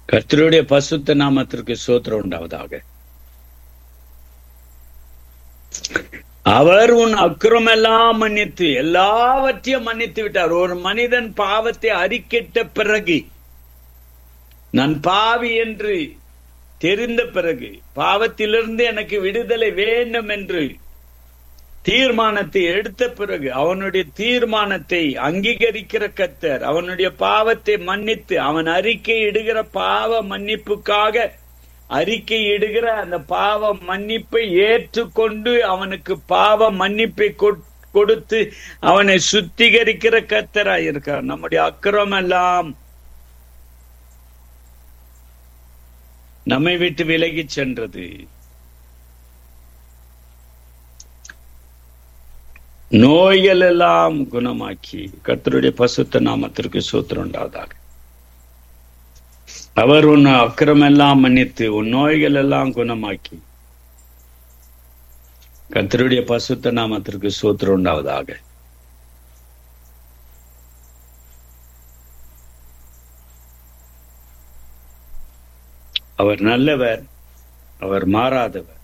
கர்த்தருடைய பசுத்த நாமத்திற்கு சோத்திரம் உண்டாவதாக அவர் உன் அக்கிரமெல்லாம் மன்னித்து எல்லாவற்றையும் மன்னித்து விட்டார் ஒரு மனிதன் பாவத்தை அறிக்கிட்ட பிறகு நான் பாவி என்று தெரிந்த பிறகு பாவத்திலிருந்து எனக்கு விடுதலை வேண்டும் என்று தீர்மானத்தை எடுத்த பிறகு அவனுடைய தீர்மானத்தை அங்கீகரிக்கிற கத்தர் அவனுடைய பாவத்தை மன்னித்து அவன் அறிக்கை இடுகிற பாவ மன்னிப்புக்காக அறிக்கை இடுகிற அந்த பாவ மன்னிப்பை ஏற்றுக்கொண்டு அவனுக்கு பாவ மன்னிப்பை கொடுத்து அவனை சுத்திகரிக்கிற கத்தராய் இருக்கார் நம்முடைய அக்கிரம் எல்லாம் நம்மை விட்டு விலகி சென்றது நோய்கள் எல்லாம் குணமாக்கி கர்த்தருடைய பசுத்த நாமத்திற்கு சூத்திரம் உண்டாவதாக அவர் உன் அக்கிரமெல்லாம் மன்னித்து உன் நோய்கள் எல்லாம் குணமாக்கி கர்த்தருடைய பசுத்த நாமத்திற்கு சூத்திரம் உண்டாவதாக அவர் நல்லவர் அவர் மாறாதவர்